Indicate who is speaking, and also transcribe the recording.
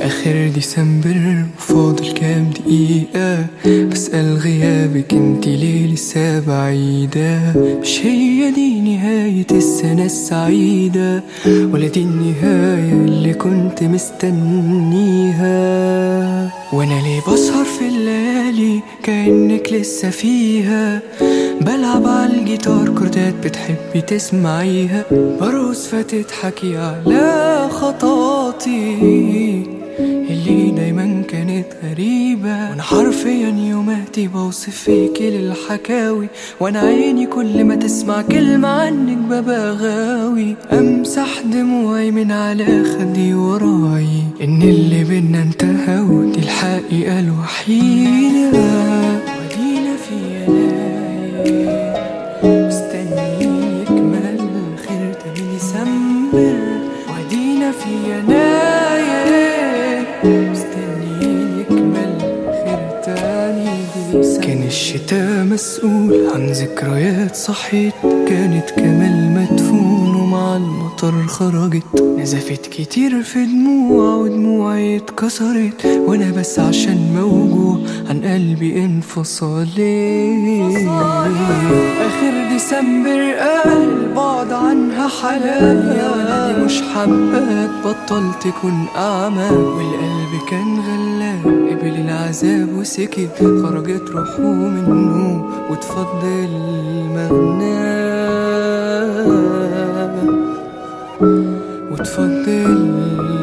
Speaker 1: آخر ديسمبر وفاضل كام دقيقة بسأل غيابك انت ليه لسه بعيدة مش هي دي نهاية السنة السعيدة ولا دي النهاية اللي كنت مستنيها وانا ليه بسهر في الليالي كأنك لسه فيها بلعب على الجيتار كوردات بتحبي تسمعيها برقص فتضحكي على خطواتي اللي دايما كانت غريبة وانا حرفيا يوماتي بوصف فيكي للحكاوي وانا عيني كل ما تسمع كلمة عنك ببقى غاوي امسح دموعي من على خدي وراي ان اللي بينا انتهى ودي الحقيقة الوحيدة ودينا في يناير مستنيين يكمل خير تاني ديسمبر ودينا في يناير مستنيين يكمل خير تاني ديسمبر كان الشتاء مسؤول عن ذكريات صحيت كانت كمال مدفون ومع المطر خرجت نزفت كتير في دموع ودموعي اتكسرت وانا بس عشان موجوع عن قلبي انفصلت اخر ديسمبر قال بعد عنها حلايا وانا دي مش حباك بطلت تكون اعمى والقلب كان غلاب قبل العذاب وسكت خرجت روحه منه وتفضل المغنى وتفضل